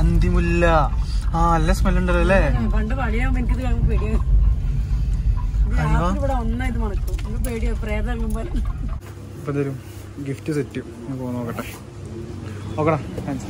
അന്തിമുല്ല ആ നല്ല സ്മെൽ ഉണ്ടല്ലോ അല്ലേ പണ്ട് പണിയാകുമ്പോ എനിക്കിത് കാണുമ്പോ പേടിയാണ് ഇത് അയ്യോ. രാത്രി ഇവിടെ ഒന്നായിട്ട് മണക്കും എനിക്ക് പേടിയാ പ്രേതം ഇറങ്ങുമ്പോ ഇപ്പൊ തരും ഗിഫ്റ്റ് സെറ്റ് ഞാൻ പോ നോക്കട്ടെ നോക്കടാ കാണിച്ച്.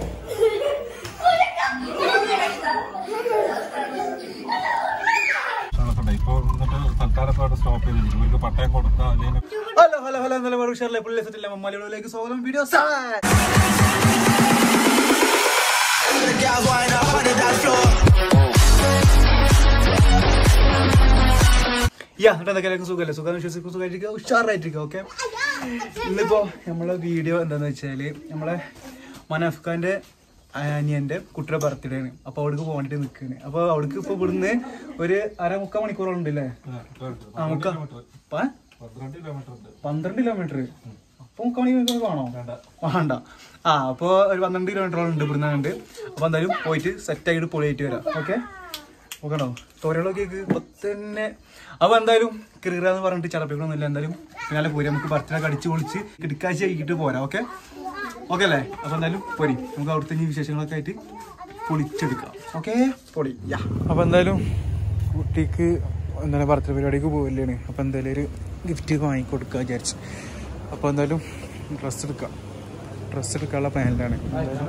ഇപ്പൊ എന്നിട്ട് തൽക്കാലം ഇപ്പൊ അവിടെ സ്റ്റോപ്പ് ചെയ്തിരിക്കും ഇവർക്ക് പട്ടയം കൊടുത്താൽ അല്ലെങ്കിൽ ഹലോ ഹലോ ഹലോ നല്ല മറുഷറിലെ പുള്ളി സെറ്റില്ല മമ്മലിലേക്ക് സ്വാഗതം വീഡിയോ യാ എന്തൊക്കെ സുഖമല്ലേ സുഖം വിശ്വസിക്കും സുഖമായിട്ടിരിക്കുക ഉഷാറായിട്ടിരിക്കുക ഓക്കെ ഇന്നിപ്പോ നമ്മളെ വീഡിയോ എന്താന്ന് വെച്ചാല് നമ്മളെ മനാഫ് ഖാന്റെ അനിയന്റെ കുട്ടിയുടെ ബർത്ത്ഡേ ആണ് അപ്പൊ അവിടേക്ക് പോകേണ്ടിട്ട് നിൽക്കുകയാണ് അപ്പൊ അവിടേക്ക് ഇപ്പൊ ഇവിടുന്ന് ഒരു അര മുക്കാൽ മണിക്കൂറോളം ഉണ്ട് അല്ലേ ആ മുക്കാ പ? പന്ത്രണ്ട് കിലോമീറ്റർ ഉണ്ട് പന്ത്രണ്ട് കിലോമീറ്റർ അപ്പൊ മുക്കാൽ മണിക്കൂർ കാണോ വേണ്ട ആ അപ്പൊ ഒരു പന്ത്രണ്ട് കിലോമീറ്ററോളം ഉണ്ട് ഇവിടുന്ന് ഉണ്ട് അപ്പൊ എന്തായാലും പോയിട്ട് സെറ്റ് ആയിട്ട് പൊളിയായിട്ട് വരാം ഓക്കെ നോക്കണോ തോരകളൊക്കെ ഇപ്പൊ തന്നെ അപ്പൊ എന്തായാലും കിറീറാന്ന് പറഞ്ഞിട്ട് ചടപ്പിക്കണമെന്നില്ല എന്തായാലും പിന്നാലെ പോരി നമുക്ക് ബർത്ത്ഡേ കടിച്ച് പൊളിച്ച് കിടക്കാഴ്ച ആക്കിയിട്ട് പോരാം ഓക്കെ ഓക്കെ അല്ലേ അപ്പൊ എന്തായാലും പോരി നമുക്ക് അവിടുത്തെ ഇനി വിശേഷങ്ങളൊക്കെ ആയിട്ട് പൊളിച്ചെടുക്കാം ഓക്കെ പൊളി യാ അപ്പൊ എന്തായാലും കുട്ടിക്ക് എന്താണ് ബർത്ത്ഡേ പരിപാടിക്ക് പോവില്ലാണ് അപ്പൊ എന്തായാലും ഒരു ഗിഫ്റ്റ് വാങ്ങിക്കൊടുക്കുക വിചാരിച്ചു അപ്പൊ എന്തായാലും ഡ്രസ്സ് എടുക്കാം ഡ്രസ്സ് എടുക്കാനുള്ള പ്ലാനിലാണ്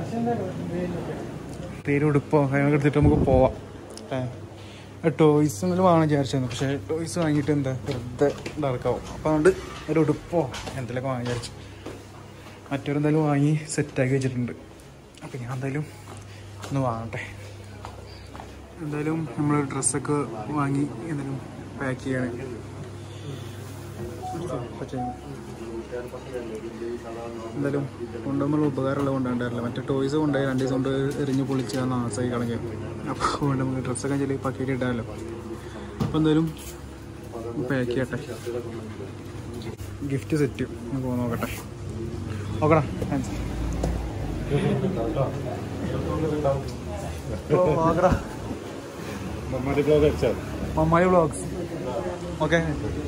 പേര് ഉടുപ്പോ കാര്യങ്ങളൊക്കെ എടുത്തിട്ട് നമുക്ക് പോവാം ടോയ്സ് എന്തെങ്കിലും വാങ്ങാൻ വിചാരിച്ചായിരുന്നു പക്ഷേ ടോയ്സ് വാങ്ങിയിട്ട് എന്താ വെറുതെ ഡാർക്കാവും അപ്പോൾ അതുകൊണ്ട് ഒരു ഉടുപ്പോ എന്തെങ്കിലുമൊക്കെ വാങ്ങാൻ വിചാരിച്ചു മറ്റൊരെന്തായാലും വാങ്ങി സെറ്റാക്കി വെച്ചിട്ടുണ്ട് അപ്പോൾ ഞാൻ എന്തായാലും ഒന്ന് വാങ്ങട്ടെ എന്തായാലും നമ്മൾ ഡ്രസ്സൊക്കെ വാങ്ങി എന്തെങ്കിലും പാക്ക് ചെയ്യണേ എന്തായാലും കൊണ്ടുപോകുമ്പോൾ ഉപകാരമുള്ളത് കൊണ്ടുണ്ടായില്ല മറ്റേ ടോയ്സ് കൊണ്ടുപോയി രണ്ട് ദിവസം കൊണ്ട് എറിഞ്ഞ് പൊളിച്ച് നാസായി കളഞ്ഞു അപ്പോൾ അതുകൊണ്ട് നമുക്ക് ഡ്രസ്സൊക്കെ ചെല്ലി പാക്കറ്റ് ഇടാമല്ലോ അപ്പോൾ എന്തായാലും പാക്ക് ചെയ്യട്ടെ ഗിഫ്റ്റ് സെറ്റ് ഞാൻ പോകാൻ നോക്കട്ടെ നോക്കടാ ആൻസർ നോക്കടാ മമ്മാടി ബ്ലോഗ് അടിച്ചാൽ മമ്മായി വ്ളോഗ്സ് ഓക്കെ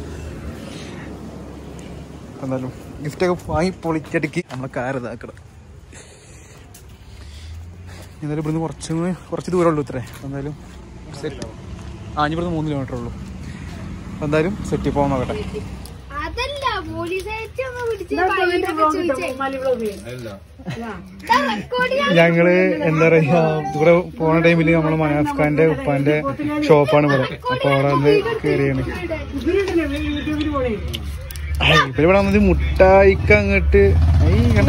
എന്തായാലും ഗിഫ്റ്റൊക്കെ വാങ്ങി പൊളിക്കടുക്കി നമ്മളെ കാർ ഇതാക്കണം എന്തായാലും ഇവിടുന്ന് കുറച്ച് കുറച്ച് ദൂരമേ ഉള്ളൂ ഇത്രേ എന്തായാലും സെറ്റ് ആ ഇനി ഇവിടുന്ന് മൂന്ന് കിലോമീറ്റർ ഉള്ളൂ അപ്പോൾ എന്തായാലും സെറ്റ് പോകാൻ നോക്കട്ടെ അതല്ല പോലീസായിട്ട് ഒന്ന് പിടിച്ച് വഴിയിലൊക്കെ ചോദിച്ചേ. ദാ record ചെയ്യാൻ ഞങ്ങള് എന്താ പറയാ ഇവിടെ പോണ ടൈമിൽ നമ്മള് മനാഫ് ഖാന്റെ ഉപ്പാന്റെ ഷോപ്പാണ് ഇവിടെ അപ്പൊ അവിടെ വന്ന് കയറിയാണ് യൂട്യൂബിൽ പോണേ ഇപ്പൊ ഇവിടെ വന്നത് മുട്ടായിക്ക് അങ്ങോട്ട് ഐ കണ്ട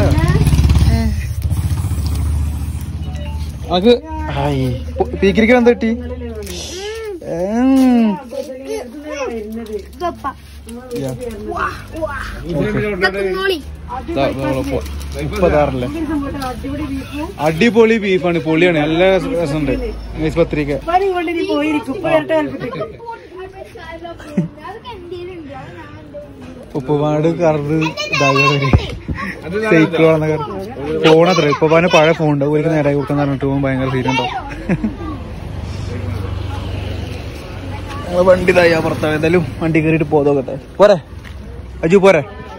അത് പീക്കിരിക്കാൻ എന്താ കിട്ടി ഉം. ഗപ്പ. Yeah. ഇതൊക്കെ നോളി. ദാ, നമ്മള് പോ- ഇപ്പൊ ഇതാറില്ലേ അടിപൊളി ബീഫാണ് പൊളിയാണ് നല്ല രസമുണ്ട് നൈസ് പത്രിക പനി കൊണ്ട് നീ പോയിരിക്കും ഇപ്പൊ വരട്ടെ കൽപ്പിട്ട് അതൊക്കെ എന്തേലുണ്ട് അത് ഞാൻ എന്തോ ഉപ്പുപാട് കറത് ഇതാകുക സൈക്കിൾ വളർന്ന കറ ഫോൺ അത്ര ഉപ്പുപാന് പഴയ ഫോൺ ഉണ്ട് ഒരു നേരെ കൊടുക്കാൻ പറഞ്ഞിട്ട് പോകുമ്പോൾ ഭയങ്കര സീനുണ്ടോ വണ്ടി ഇതായി പുറത്താവും എന്തായാലും വണ്ടി കയറിയിട്ട് പോതോക്കട്ടെ പോരെ അജു പോരെ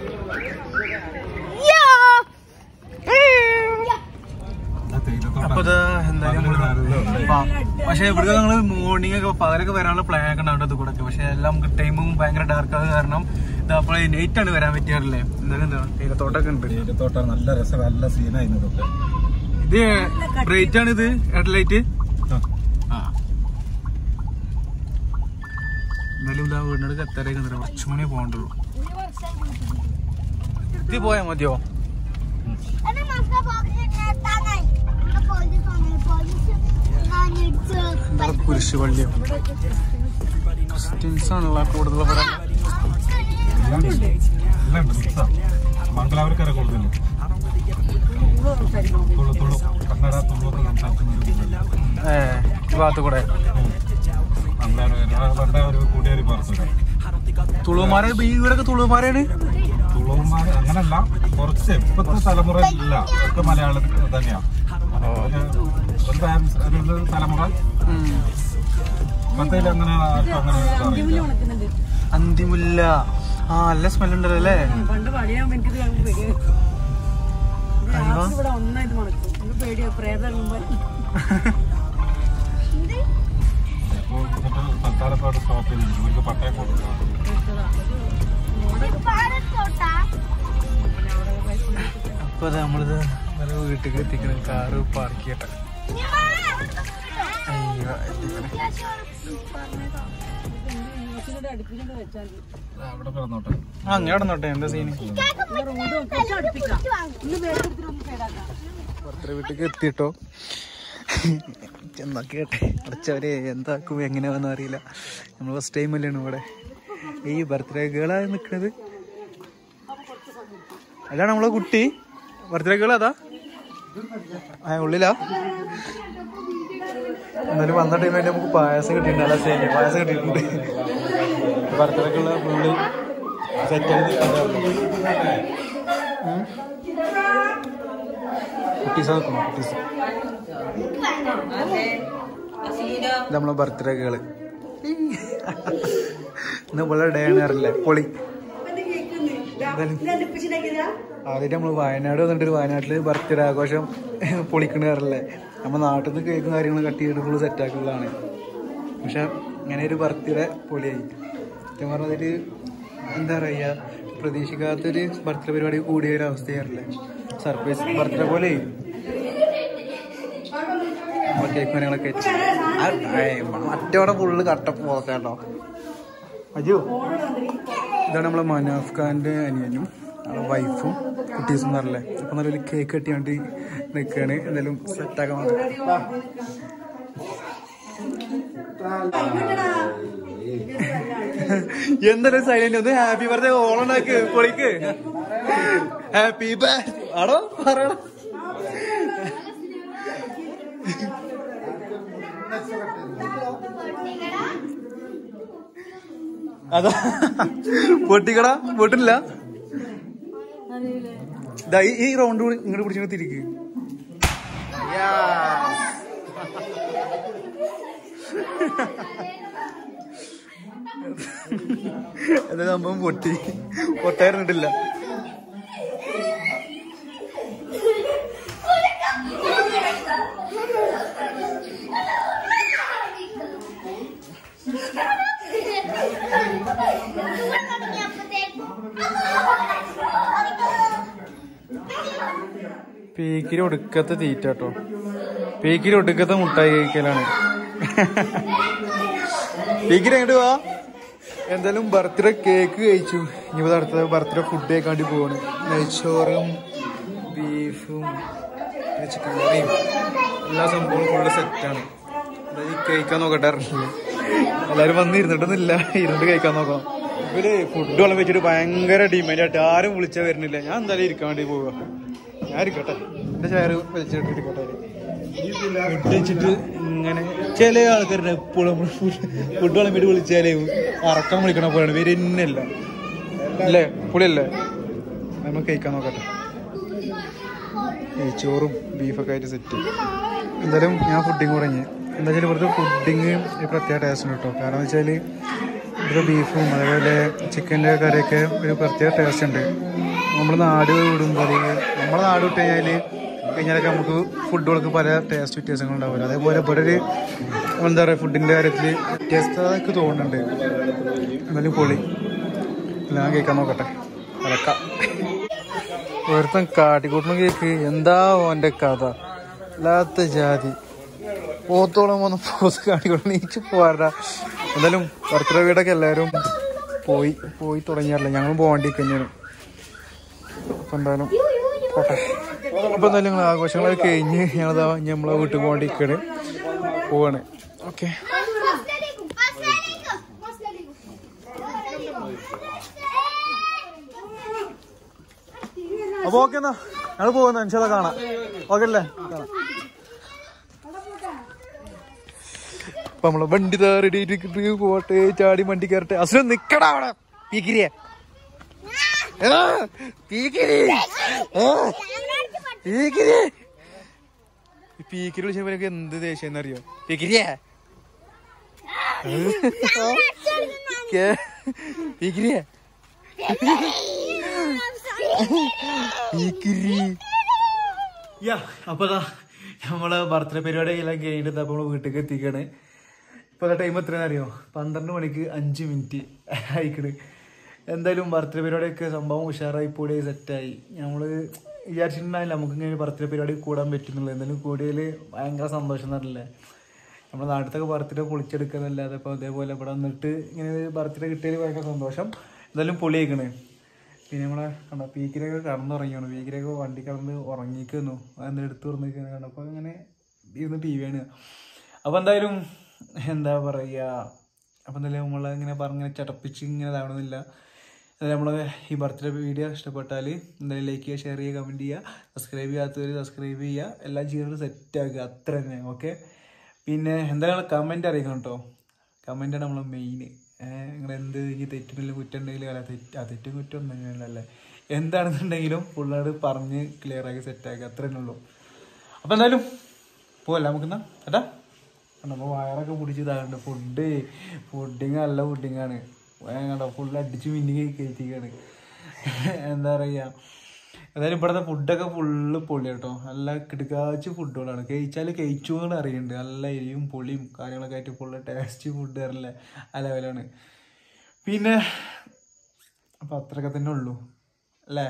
അപ്പൊ ഇതാ എന്തായാലും പക്ഷെ ഇവിടെ ഞങ്ങള് മോർണിംഗ് ഒക്കെ പകലൊക്കെ വരാനുള്ള പ്ലാൻ ഒക്കെ ഉണ്ടാവും കൂടെ പക്ഷെ എല്ലാം നമുക്ക് ടൈമും ഭയങ്കര ഡാർക്ക് ആയത് കാരണം ഇതാ അപ്പോൾ നൈറ്റ് ആണ് വരാൻ പറ്റാറില്ലേ എന്തായാലും എന്താ തേയിലത്തോട്ടൊക്കെ ഉണ്ട് തേയിലത്തോട്ടം നല്ല രസം നല്ല സീനായിരുന്നു ഇതൊക്കെ ഇത് ബ്രൈറ്റ് ആണ് ഇത് ഹെഡ്ലൈറ്റ് ആ. ആ എന്തായാലും ഇതാ വീടിനടുത്ത് എത്താറേക്ക് കുറച്ചു മണി പോകണ്ടുള്ളൂ ഇത് പോയാ മതിയോ അത് മക്ക പോക്കറ്റ് എത്താനായി ഇവിടെ പോലീസ് വന്നു പോലീസ് കാണിച്ച് എന്താ കുരിശുപള്ളിയോ ക്രിസ്ത്യൻസ് ആണല്ലോ കൂടുതൽ ഇവിടെ എല്ലാം ഉണ്ട്. എല്ലാം ഉണ്ട് മിക്സാ മംഗലാപുരക്കാരെ കൂടുതലും തുളു തുളു കന്നഡ തുളു സംസാരിക്കുന്ന ഏ ഈ ഭാഗത്ത് കൂടെ പണ്ട ഒരു കൂട്ടുകാരി പറഞ്ഞു തുളുമാരെ ഈ ഇവരൊക്കെ തുളുമാരാണ് തുളുമാർ അങ്ങനല്ല കുറച്ച് ഇപ്പത്തെ തലമുറ ഇല്ല ഒക്കെ മലയാളത്തിൽ തന്നെയാ ഒരു ഒരു ഫാമിലി ഒരു തലമുറ ഇപ്പത്തേൽ അങ്ങനെ ആർക്കും അങ്ങനെ അറിയില്ല ഉണക്കുന്നുണ്ട് അന്തിമുല്ല ആ നല്ല സ്മെൽ ഉണ്ടല്ലോ അല്ലേ പണ്ട് പണിയാകുമ്പോ എനിക്കിത് കാണുമ്പോ പേടിയാണ് ഇത് രാത്രി ഇവിടെ ഒന്നായിട്ട് മണക്കും എനിക്ക് പേടിയാ പ്രേതം ഇറങ്ങുമ്പോ അപ്പോൾ എന്നിട്ട് തൽക്കാലം അവിടെ സ്റ്റോപ്പ് ചെയ്തിട്ടുണ്ട് ഇവർക്ക് പട്ടയം കൊടുക്കണം പാടത്തോട്ടാ അപ്പൊ നമ്മളിത് നല്ല വീട്ടിൽ എത്തിക്കണം കാറ് പാർക്ക് ചെയ്യട്ടെ അയ്യോ ന്യൂസിലൂടെ അടുപ്പിച്ചിട്ട് വെച്ചാൽ മതി. അവിടെ കിടന്നോട്ടെ ആ അങ്ങനെ നടന്നോട്ടെ എന്താ സീന് അടുപ്പിക്കാം ഇന്ന് വേറെടുത്തിട്ട് ഒന്ന് സൈഡാക്കാം ബർത്ത്ഡേ വീട്ടിലേക്ക് എത്തിട്ടോ എന്നാ കേട്ടെ അടച്ചവരെ എന്താക്കും എങ്ങനെയാണെന്ന് അറിയില്ല നമ്മൾ ഫസ്റ്റ് ടൈം അല്ലാണ് ഇവിടെ ഈ ബർത്ത്ഡേ ഗേളായി നിൽക്കുന്നത് അതാണ് നമ്മളെ കുട്ടി ബർത്ത്ഡേ ഗേൾ അതാ ആ ഉള്ളിലാ എന്നാലും വന്ന ടൈമിൽ നമുക്ക് പായസം കിട്ടിയിട്ടുണ്ട് അല്ല സേമിയ പായസം കിട്ടിയിട്ടുണ്ട് ബർത്ത്ഡേക്കുള്ള ഫുള്ള് സെറ്റ് ചെയ്ത് കുട്ടീസ് നോക്കണം കുട്ടീസ് ഇത് നമ്മളെ ബർത്ത്ഡേ ഗേള് ഇന്ന് ഇവിടെ ഡേ ആണ് അറിയില്ലേ പൊളി എന്തായാലും ആദ്യം നമ്മൾ വയനാട് വന്നിട്ട് വയനാട്ടില് ബർത്ത്ഡേ ആഘോഷം പൊളിക്കണ അറിയില്ലേ നമ്മൾ നാട്ടിൽ നിന്ന് കേക്കും കാര്യങ്ങൾ കട്ട് ചെയ്തിട്ട് ഫുള്ള് സെറ്റാക്കുള്ളതാണ് പക്ഷെ ഇങ്ങനെ ഒരു ബർത്ത്ഡേ പൊളിയായി സത്യം പറഞ്ഞതൊരു എന്താ പറയുക പ്രതീക്ഷിക്കാത്തൊരു ബർത്ത്ഡേ പരിപാടി കൂടിയ ഒരു അവസ്ഥയാറില്ലേ സർപ്രൈസ് ബർത്ത്ഡേ പോലെ നമ്മൾ കേക്ക് കാര്യങ്ങളൊക്കെ വെച്ച് ആ, ഏയ്, മറ്റവിടെ ഫുള്ള് കട്ട പോക്കാട്ടോ അയ്യോ ഇതാണ് നമ്മളെ മനാഫ് ഖാന്റെ അനിയനും അവളെ വൈഫും കുട്ടീസും പറഞ്ഞല്ലേ അപ്പൊ നല്ലൊരു കേക്ക് കെട്ടിയാണ്ട് നിൽക്കാണ് എന്തായാലും സെറ്റാക്കാൻ വാ. എന്തായാലും സൈലന്റ് ഒന്ന് ഹാപ്പി ബർത്ത്ഡേ ഓണാക്ക് പൊളിക്ക് ഹാപ്പി ബർത്ത്ഡേ ആടോ പറയണം അതാ പൊട്ടിക്കട പൊട്ടില്ല ദാ ഈ- ഈ റൗണ്ട് കൂടി ഇങ്ങോട്ട് പിടിച്ചു തിരിക്ക് എന്താ സംഭവം പൊട്ടി പൊട്ടായിരുന്നിട്ടില്ല പീക്കിരി ഒടുക്കത്തെ തീറ്റ കേട്ടോ പീക്കിരി ഒടുക്കത്തെ മുട്ടായി കഴിക്കലാണ് പീക്കിരി എങ്ങോട്ട് വാ എന്തായാലും ബർത്ത്ഡേ കേക്ക് കഴിച്ചു ഇനി അടുത്ത ബർത്ത്ഡേ ഫുഡ് കഴിക്കാണ്ടി പോവാണ് നെയ്ച്ചോറും ബീഫും ചിക്കൻ കറിയും എല്ലാ സംഭവവും ഫുള്ള് സെറ്റാണ് എന്തായാലും കഴിക്കാൻ നോക്കട്ടെ അറിയില്ല എല്ലാരും വന്ന് ഇരുന്നിട്ടൊന്നുമില്ല ഇരുന്നിട്ട് കഴിക്കാൻ നോക്കാം ഇവര് ഫുഡ് വളം വെച്ചിട്ട് ഭയങ്കര ഡിമാൻഡ് ആയിട്ട് ആരും വിളിച്ചാ വരുന്നില്ല ഞാൻ എന്തായാലും ഇരിക്കാൻ വേണ്ടി പോവുക ഞാൻ ഇരിക്കട്ടെ എന്റെ ചെയർ വലിച്ചിട്ട് ഇരിക്കട്ടെ ഫുഡ് വെച്ചിട്ട് ഇങ്ങനെ ചില ആൾക്കാരുടെ എപ്പോഴും ഫുഡ് വളം വേണ്ടി വിളിച്ചാലേ അറക്കാൻ വിളിക്കണ പോലെയാണ് ഇവര് തന്നെയല്ല അല്ലേ പുളിയല്ലേ നമുക്ക് കഴിക്കാൻ നോക്കട്ടെ ചോറും ബീഫൊക്കെ ആയിട്ട് സെറ്റ് എന്തായാലും ഞാൻ ഫുഡിങ് തുടങ്ങി എന്താ വെച്ചാൽ ഇവിടുത്തെ ഫുഡിങ് ഒരു പ്രത്യേക ടേസ്റ്റ് ഉണ്ട് കേട്ടോ കാരണം എന്ന് വെച്ചാൽ ഇവിടുത്തെ ബീഫും അതേപോലെ ചിക്കൻ്റെ കറിയൊക്കെ ഒരു പ്രത്യേക ടേസ്റ്റ് ഉണ്ട് നമ്മൾ നാട് വിടുമ്പോൾ നമ്മളെ നാട് വിട്ട് കഴിഞ്ഞാൽ കഴിഞ്ഞാലൊക്കെ നമുക്ക് ഫുഡുകൾക്ക് പല ടേസ്റ്റ് വ്യത്യാസങ്ങൾ ഉണ്ടാവില്ല അതേപോലെ ഇവിടെ ഒരു എന്താ പറയുക ഫുഡിൻ്റെ കാര്യത്തിൽ വ്യത്യസ്തതയൊക്കെ തോന്നുന്നുണ്ട് എന്നാലും പൊളി ഞാൻ കേൾക്കാൻ നോക്കട്ടെ അടക്കാം ഒരുത്തൻ കാട്ടിക്കൂട്ടണം കേക്ക് എന്താ ഓന്റെ കഥ ഇല്ലാത്ത ജാതി പോത്തോളം വന്ന് പോത്ത് കാട്ടിക്കൂട്ടണം നീച്ച് പോരാ എന്തായാലും ബർത്ത്ഡേ വീടൊക്കെ എല്ലാവരും പോയി പോയി തുടങ്ങിയാറില്ല ഞങ്ങളും പോകേണ്ടി തന്നെയാണ് അപ്പൊ എന്തായാലും പോട്ടെ അപ്പൊ എന്തായാലും ഞങ്ങൾ ആഘോഷങ്ങളൊക്കെ കഴിഞ്ഞ് ഞങ്ങളിതാ ഇനി നമ്മളെ വീട്ടിൽ പോകേണ്ടിരിക്കണ് പോവാണ് ഓക്കെ അപ്പൊ ഓക്കെ എന്നാ ഞങ്ങൾ പോകുന്ന അനുസരിച്ച് കാണാം ഓക്കെ അല്ലേ കാണാം അപ്പൊ നമ്മളെ വണ്ടി റെഡി പോട്ടെ ചാടി വണ്ടി കയറട്ടെ അസുരം നിക്കടാ അവിടെ പീക്കിരിയെ എടാ, പീക്കിരി ആ, പീക്കിരി ഈ പീക്കിരി വിളിച്ചപ്പോ എനിക്ക് എന്ത് ദേഷ്യം എന്നറിയോ പീക്കിരിയെ കേ- പീക്കിരിയെ പീക്കിരി യാ അപ്പോൾ ദാ നമ്മളെ ബർത്ത്ഡേ പരിപാടി എല്ലാം കഴിഞ്ഞിട്ട് അപ്പോൾ നമ്മൾ വീട്ടിലേക്ക് എത്തിക്കാണ് ഇപ്പോൾ ടൈം എത്രയാണെന്ന് അറിയോ പന്ത്രണ്ട് മണിക്ക് അഞ്ച് മിനിറ്റ് ആയിക്കണ് എന്തായാലും ബർത്ത്ഡേ പരിപാടിയൊക്കെ സംഭവം ഉഷാറായി പൊടി സെറ്റായി നമ്മൾ വിചാരിച്ചിട്ടുണ്ടായില്ല നമുക്ക് ഇങ്ങനെ ബർത്ത്ഡേ പരിപാടി കൂടാൻ പറ്റുന്നുള്ളൂ എന്തായാലും കൂടിയതിൽ ഭയങ്കര സന്തോഷം എന്നറിയില്ലേ നമ്മുടെ നാട്ടിലൊക്കെ ബർത്ത്ഡേ പൊളിച്ചെടുക്കുന്നല്ലാതെ ഇപ്പോൾ അതേപോലെ ഇവിടെ വന്നിട്ട് ഇങ്ങനെ ബർത്ത്ഡേ കിട്ടിയതിൽ ഭയങ്കര സന്തോഷം എന്തായാലും പൊളിയേക്കണ് പിന്നെ നമ്മളെ കണ്ടോ പീക്കിലൊക്കെ കടന്നുറങ്ങിയാണ് പീക്കിലൊക്കെ വണ്ടി കടന്ന് ഉറങ്ങിക്കുന്നു അതെന്താ എടുത്ത് തുറന്നിരിക്കുന്നത് കണ്ടപ്പോൾ അങ്ങനെ ഇരുന്ന് ടി വി ആണ് അപ്പോൾ എന്തായാലും എന്താ പറയുക അപ്പോൾ എന്തായാലും നമ്മളിങ്ങനെ പറഞ്ഞിങ്ങനെ ചടപ്പിച്ച് ഇങ്ങനെ ഇതാവണമെന്നില്ല എന്തായാലും നമ്മൾ ഈ ബർത്ത്ഡേ വീഡിയോ ഇഷ്ടപ്പെട്ടാൽ എന്തായാലും ലൈക്ക് ചെയ്യുക ഷെയർ ചെയ്യുക കമൻറ്റ് ചെയ്യുക സബ്സ്ക്രൈബ് ചെയ്യാത്തവർ സബ്സ്ക്രൈബ് ചെയ്യുക എല്ലാം ചെയ്യുന്നത് സെറ്റാക്കുക അത്ര തന്നെ ഓക്കെ പിന്നെ എന്തായാലും കമൻറ്റ് അറിയിക്കണം കേട്ടോ കമൻറ്റാണ് നമ്മളെ മെയിൻ നിങ്ങൾ എന്ത് ഇനി തെറ്റുണ്ടെങ്കിലും കുറ്റുണ്ടെങ്കിലും അല്ല തെറ്റ് ആ തെറ്റും കുറ്റം ഉണ്ടെങ്കിലല്ലേ എന്താണെന്നുണ്ടെങ്കിലും പിള്ളേർ പറഞ്ഞ് ക്ലിയർ ആക്കി സെറ്റാക്കി അത്രേ ഉള്ളൂ അപ്പോൾ എന്തായാലും പോവല്ല നമുക്കെന്നാ ഏട്ടാ നമ്മൾ വയറൊക്കെ പിടിച്ച് ഇതാകണ്ട ഫുഡ് ഫുഡിങ് നല്ല ഫുഡിങ്ങാണ് കണ്ടോ ഫുള്ള് അടിച്ച് മിന്നി കയറ്റിക്കാണ് എന്താ പറയുക എന്തായാലും ഇവിടുത്തെ ഫുഡൊക്കെ ഫുള്ള് പൊളി കേട്ടോ നല്ല കിടുക്കാച്ച് ഫുഡുകളാണ് കഴിച്ചാൽ കഴിച്ചു എന്ന് അറിയുന്നുണ്ട് നല്ല എരിയും പൊളിയും കാര്യങ്ങളൊക്കെ ആയിട്ട് ഫുള്ള് ടേസ്റ്റ് ഫുഡ് തരല്ലേ ആ ലെവലാണ് പിന്നെ അപ്പം അത്രയൊക്കെ തന്നെ ഉള്ളൂ അല്ലേ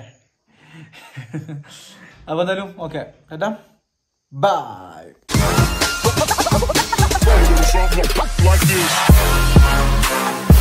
അപ്പം എന്തായാലും ഓക്കെ ഏട്ടാ ബൈ like this.